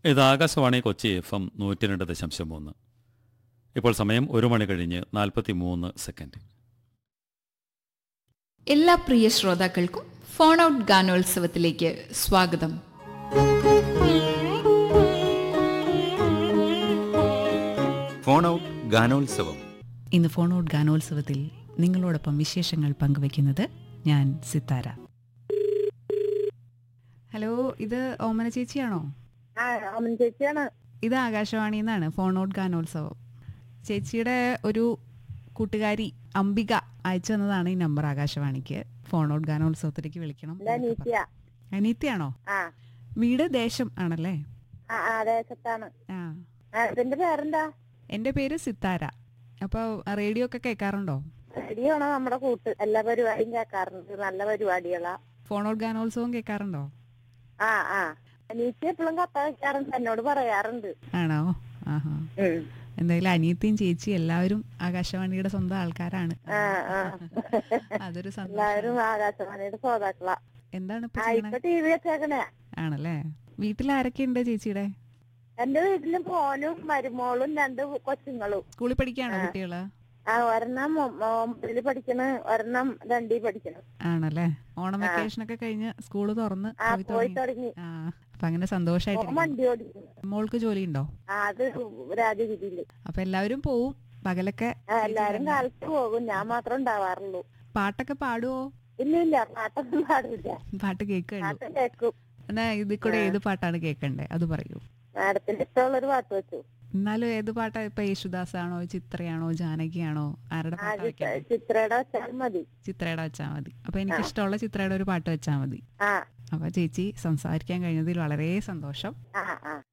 ഇത് Akashvani Kochi F M നൂറ്റി രണ്ട് ദശാംശം മൂന്ന് ഇപ്പോൾ സമയം ഒരു മണി കഴിഞ്ഞ് നാൽപ്പത്തി മൂന്ന് സെക്കൻഡ് എല്ലാ പ്രിയ ശ്രോതാക്കൾക്കും ഫോൺ ഔട്ട് ഗാനോത്സവത്തിലേക്ക് സ്വാഗതം ഫോൺ ഔട്ട് ഗാനോത്സവം ഇന്ന് ഫോൺ ഔട്ട് ഗാനോത്സവത്തിൽ നിങ്ങളോടൊപ്പം വിശേഷങ്ങൾ പങ്കുവയ്ക്കുന്നത് ഞാൻ സിത്താര ഹലോ ഇത് ഓമന ചേച്ചിയാണോ ആ അമ്മൻ ചേച്ചിയാണ് ഇത് ആകാശവാണിയിൽ നിന്നാണ് ഫോൺ ഔട്ട് ഗാനോത്സവം ചേച്ചിയുടെ ഒരു കൂട്ടുകാരി അംബിക അയച്ചു തന്നതാണ് ഈ നമ്പർ ആകാശവാണിക്ക് ഫോൺ ഔട്ട് ഗാനോത്സവത്തിലേക്ക് വിളിക്കണം എന്റെ അനീത്തിയ അനീത്തിയാണോ ആ വീട് ദേശം ആണല്ലേ ആ ആ ദേശത്താണ് ആ ആ, ഇതിന്റെ പേരെന്താ എൻ്റെ പേര് സിത്താര അപ്പോൾ റേഡിയോ ഒക്കെ കേൾക്കാറുണ്ടോ റെഡിയാണോ നമ്മുടെ കൂട്ട് എല്ലാ പരിപാടിയും കേൾക്കാറുണ്ട് നല്ല പരിപാടികളാ ഫോൺ ഔട്ട് ഗാനോത്സവം കേൾക്കാറുണ്ടോ ആ ആ അനീത്തി എപ്പോഴും കത്ത വെക്കാറുണ്ട് എന്നോട് പറയാറുണ്ട് ആണോ ആഹാ ഉം. എന്തായാലും അനിയത്തിയും ചേച്ചി എല്ലാവരും ആകാശവാണിയുടെ സ്വന്തം ആൾക്കാരാണ് ആ ആ അതൊരു എല്ലാവരും സന്തോഷം ആകാശവാണിയുടെ ശ്രോതാക്കളാ എന്താണ് ഇപ്പൊ ആ ചെയ്യണേ ഇപ്പൊ ടി വി വെച്ചേക്കണേ ആണല്ലേ വീട്ടിൽ ആരൊക്കെ ഉണ്ട് ചേച്ചിയുടെ എന്റെ വീട്ടില് മോനും മരുമോളും രണ്ട് കൊച്ചുങ്ങളും സ്കൂളിൽ പഠിക്കാണോ ആ. കുട്ടികള് ആ ഒരെണ്ണം ഒമ്പതില് പഠിക്കണ് ഒരെണ്ണം രണ്ടിൽ പഠിക്കണ് ആണല്ലേ ഓണം ആ. വെക്കേഷൻ ഒക്കെ കഴിഞ്ഞ് സ്കൂള് തുറന്ന് ആ പോയി പോയി തുടങ്ങി തുടങ്ങി ആ അപ്പൊ അങ്ങനെ മോൻ സന്തോഷായിട്ട് വണ്ടി ഓടിക്കുന്നു മോൾക്ക് ജോലി ഉണ്ടോ ആ അത് രാജഗിരിയില് അപ്പൊ എല്ലാവരും പോവും പകലൊക്കെ ആ, എല്ലാരും കാലത്ത് പോകും ഞാൻ മാത്രം ഉണ്ടാവാറുള്ളൂ പാട്ടൊക്കെ പാടുവോ ഇല്ല ഇല്ല പാട്ടൊന്നും പാടില്ല പാട്ട് കേൾക്കുള്ളൂ പാട്ട് കേൾക്കും എന്നാ ഇതിൽ കൂടെ ആ. ഏത് പാട്ടാണ് കേൾക്കണ്ടേ അത് പറയൂ മാഡത്തിന് ഇഷ്ടമുള്ളൊരു പാട്ട് വെച്ചു എന്നാലും ഏത് പാട്ടാ ഇപ്പൊ യേശുദാസ് ആണോ ചിത്രയാണോ ജാനകിയാണോ ആരുടെ ആ പാട്ടാ ചിത്ര- വെക്കണ്ടേ ചിത്രയുടെ വെച്ചാൽ മതി ചിത്രയുടെ വെച്ചാൽ മതി അപ്പൊ എനിക്ക് ഇഷ്ടമുള്ള ചിത്രയുടെ ഒരു പാട്ട് വെച്ചാൽ മതി ആ അപ്പൊ ചേച്ചി സംസാരിക്കാൻ കഴിഞ്ഞതിൽ വളരെ സന്തോഷം ആ ആ